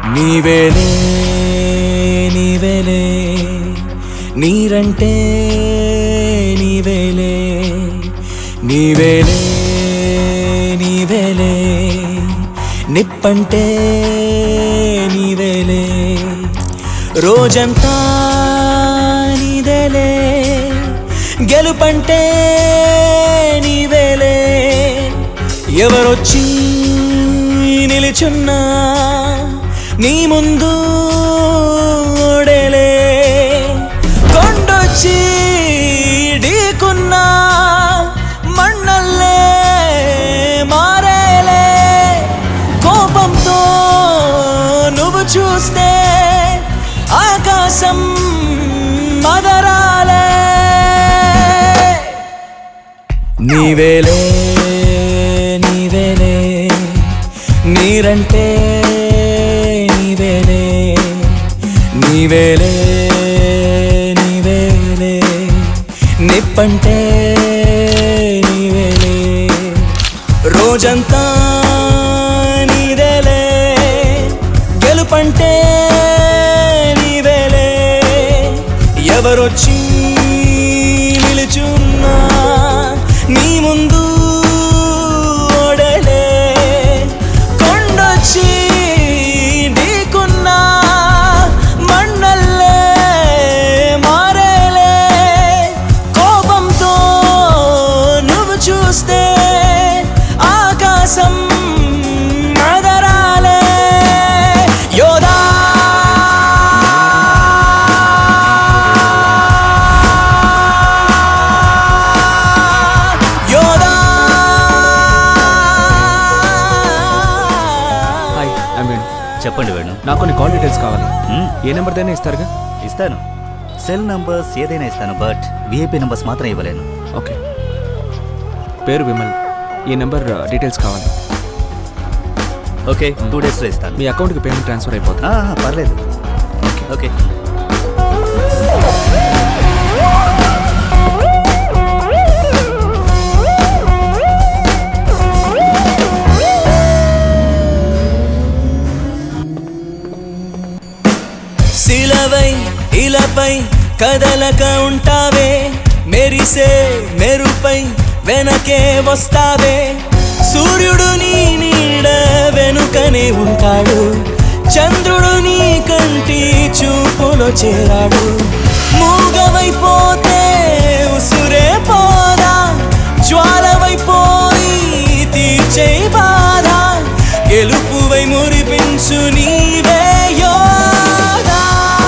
నీవేలే నీవేలే నీరంటే నీవేలే నీవేలే నీవేలే నిప్పంటే నీవేలే రోజంతా నీదేలే గెలుపంటే నీవేలే ఎవరొచ్చి నిలుచున్నా నీ ముందు ఓడేలే కొండొచ్చి ఢీకున్నా మన్నల్లే మారేలే కోపంతో నువ్వు చూస్తే ఆకాశం మదరాలే నీవేలే నీవేలే నీరంటే నీవేలే నీవేలే నీవేలే నిప్పంటే నీవేలే రోజంతా నీదేలే గెలుపంటే నీవేలే ఎవరొచ్చి నిలుచున్నా నీ ముందు ఓడలే కొండొచ్చి ఢీకున్నా మన్నల్లే మారేలే కోపంతో నువ్వు చూస్తే ఆకాశం మదరాలే యోధా యోధా హాయ్ ఐమ్ వేణు చెప్పండి వేణు నాకు కొన్ని కాల్ డీటెయిల్స్ కావాలి మ్మ్, ఏ నెంబర్ దైనా ఇస్తారుగా ఇస్తాను సెల్ నంబర్స్ ఏదైనా ఇస్తాను బట్ విఐపి నంబర్స్ మాత్రం ఇవ్వలేను ఓకే పేరు విమల్ ఈ నెంబర్ డీటెయిల్స్ కావాలి ఓకే టూ డేస్లో ఇస్తాను మీ అకౌంట్కి పేమెంట్ ట్రాన్స్ఫర్ అయిపోతుంది ఆ, పర్లేదు ఓకే శిలవై ఇలపై కదలక ఉంటావే మెరిసే మెరుపై వెనకే వస్తావే సూర్యుడు నీ నీడ వెనుకనే ఉంటాడు చంద్రుడు నీ కంటి చూపులో చేరాడు మూగవైపోతే ఉసురే పోదా జ్వాలవైపోయి తీర్చే బాధ గెలుపువై మురిపించు నీవే యోధా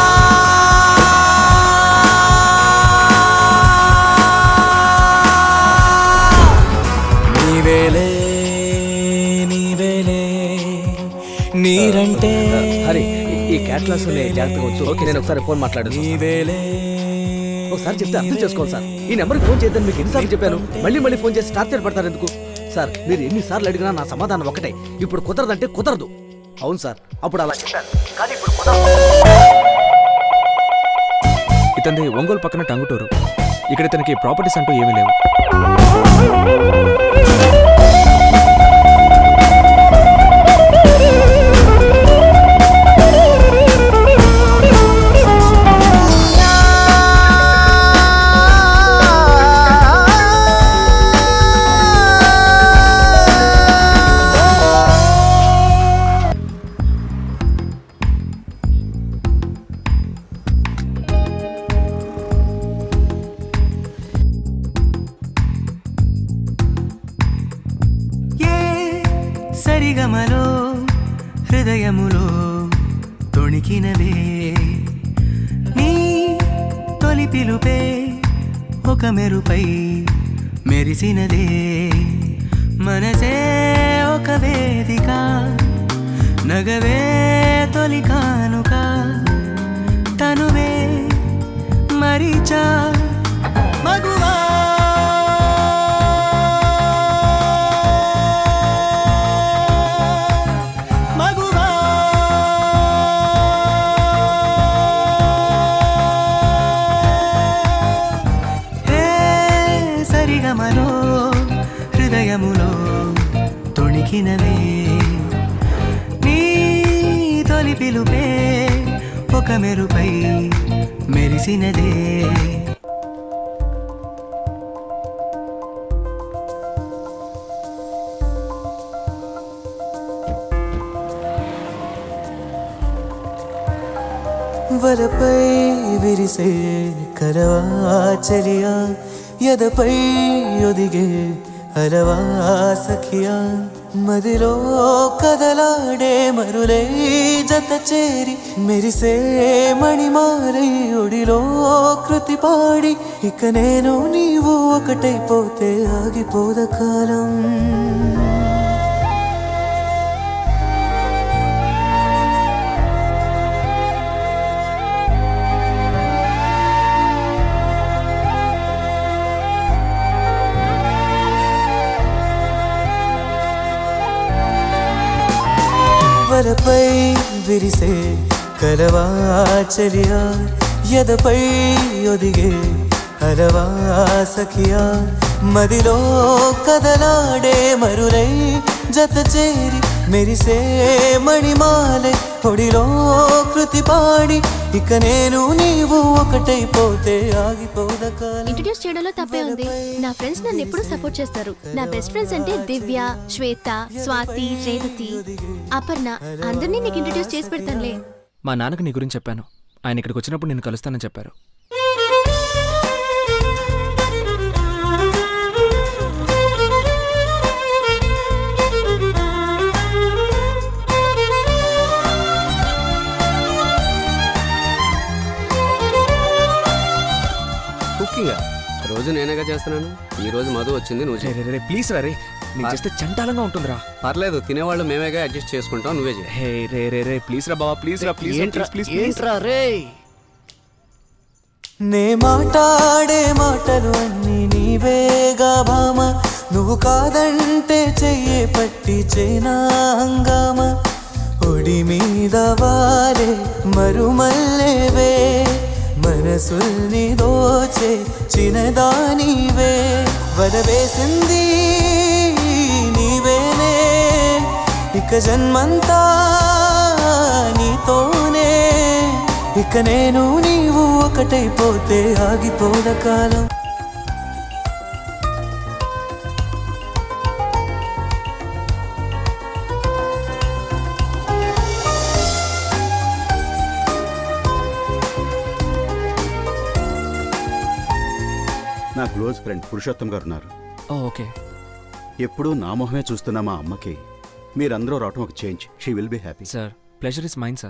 నీవేలే నీవేలే నీరంటే హరి ఈ క్యాట్లాస్ జాగ్రత్తగా వచ్చు ఓకే నేను ఒకసారి ఫోన్ మాట్లాడు నీవేలే ఒకసారి చెప్తే అర్థం చేసుకోవాలి సార్ ఈ నెంబర్కి ఫోన్ చేద్దాం మీకు ఎన్నిసార్లు చెప్పాను మళ్ళీ మళ్ళీ ఫోన్ చేసి టార్చర్ పడతారు ఎందుకు సార్ మీరు ఎన్నిసార్లు అడిగినా నా సమాధానం ఒకటే ఇప్పుడు కుదరదంటే కుదరదు అవును సార్ అప్పుడు అలా చెప్పాను కానీ ఇప్పుడు కుదరదు ఇతంది ఒంగోలు పక్కన టంగుటూరు ఇక్కడ ఇతనికి ప్రాపర్టీస్ అంటూ ఏమీ లేవు ఏ సరిగమలో హృదయములో తొణికినవే నీ తొలి పిలుపే ఒక మెరుపై మెరిసినదే మనసే ఒక వేదిక నగవే తొలి కానుక తనువే మరిచా మగువా మగువా హే సరిగమలో హృదయములో తొణికినవే నీ తొలి పిలుపే ఒక మెరుపై మెరిసినదే వలపై విరిసే కరవా చలియా ఎదపై ఒదిగే అలవా సఖియా మదిలో కదలాడే మరులై జత చేరి మెరిసే మణిమారై ఒడిలో కృతి పాడి ఇక నేను నీవు ఒకటైపోతే ఆగిపోద కాలం వలపై విరిసే కలవా చలియా ఎదపై ఒదిగే అలవా సఖియా మదిలో కదలాడే మరులై జత చేరి మెరిసే మణిమాలై ఒడిలో కృతి పాడి ఇక నేను నీవు ఒకటైపోతే ఆగిపోద కాలం ఇంట్రడ్యూస్ చేయడంలో తప్పే ఉంది నా ఫ్రెండ్స్ నన్ను ఎప్పుడూ సపోర్ట్ చేస్తారు నా బెస్ట్ ఫ్రెండ్స్ అంటే దివ్య శ్వేత స్వాతి రేవతి అపర్ణ అందరినీ నీకు ఇంట్రడ్యూస్ చేసి పెడతానులే మా నాన్నకు నీ గురించి చెప్పాను ఆయన ఇక్కడికి వచ్చినప్పుడు నేను కలుస్తానని చెప్పారు కుకింగ్ రోజు నేనేగా చేస్తున్నాను ఈ రోజు మధు వచ్చింది నువ్వు రే చేయి రే రే ప్లీజ్ రా రే నేను చేస్తే చంటాలంగా ఉంటుందిరా పర్లేదు తినేవాళ్ళు మేమేగా అడ్జస్ట్ చేసుకుంటాం నువ్వే చేయి హే రే రే రే ప్లీజ్ రా బావా ప్లీజ్ రా ప్లీజ్ ప్లీజ్ ప్లీజ్ ప్లీజ్ రే నే మాట్లాడే మాటలు అన్ని నీవేగా భామ నువ్వు కాదంటే చెయ్యే పట్టి చేనా హంగామ ఒడి మీద వారే మరుమల్లేవే మనసుల్ని దోచే చిన్నదానివే వలవేసింది నీవేనే ఇక జన్మంతా నీతోనే ఇక నేను నీవు ఒకటైపోతే ఆగిపోద కాలం నా క్లోజ్ ఫ్రెండ్ పురుషోత్తం గారు ఉన్నారు ఓ ఓకే ఎప్పుడూ నా మొహమే చూస్తున్న మా అమ్మకి మీరందరూ రావటం ఒక change she will be happy sir pleasure is mine sir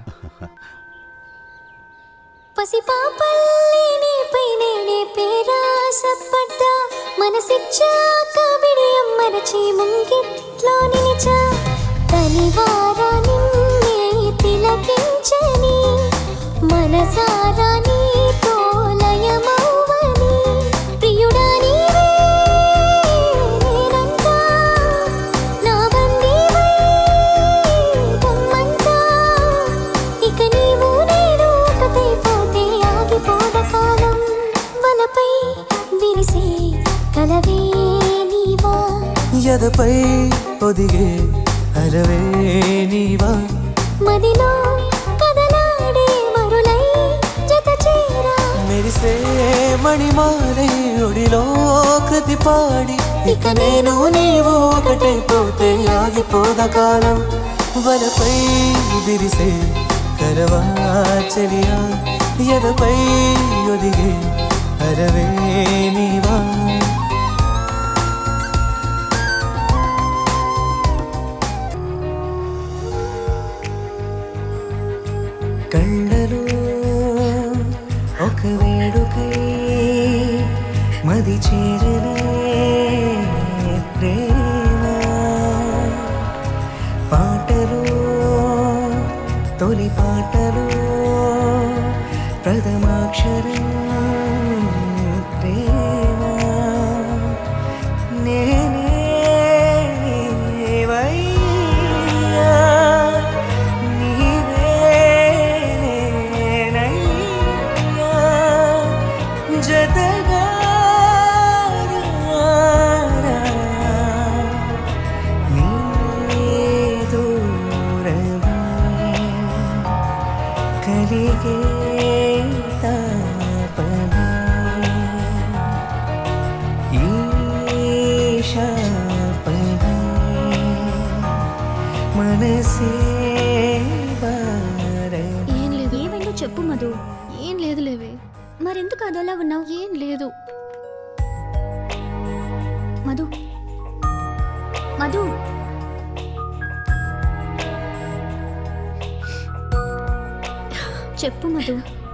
పసిపాపల్లి నీపై నేనే పేరాసపడ్డా మనసిచ్చాక విడియం మరచి ముంగిట్లో నిలిచా తనివారా నిన్నే తిలకించని మనసారా నీతో లయమవ్వని ప్రియుడా నీవే నేనంటా నా బందీవై రమ్మంటా ఇక నీవు నేను ఒకటైపోతే ఆగిపోద కాలం వలపై విరిసే కలవే నీవా ఎదపై ఒదిగే అరవే నీవా మదిలో కదలాడే మరులై జత చేరా మెరిసే మణిమాలై ఒడిలో కృతి పాడి ఇక నేను నీవు ఒకటైపోతే ఆగిపోద కాలం వలపై విరిసే కరవా చెలియా ఎదపై ఒదిగే అరవే నీవా కళ్ళలో ఒక వేడుకై మది చేరలే ప్రేమ పాటలో తొలి పాటలో ప్రథమాక్షరం ప్రేమ నేనే నీవయ్యా, నీవే నేనయ్యా, జతగా రారా, నీ దూరమే. శాపమే మనసే భారం ఏం లేదు ఏమైందో చెప్పు మధు ఏం లేదు లేవే మరెందుకు అదోలా ఉన్నావు ఏం లేదు మధు మధు చెప్పు మధు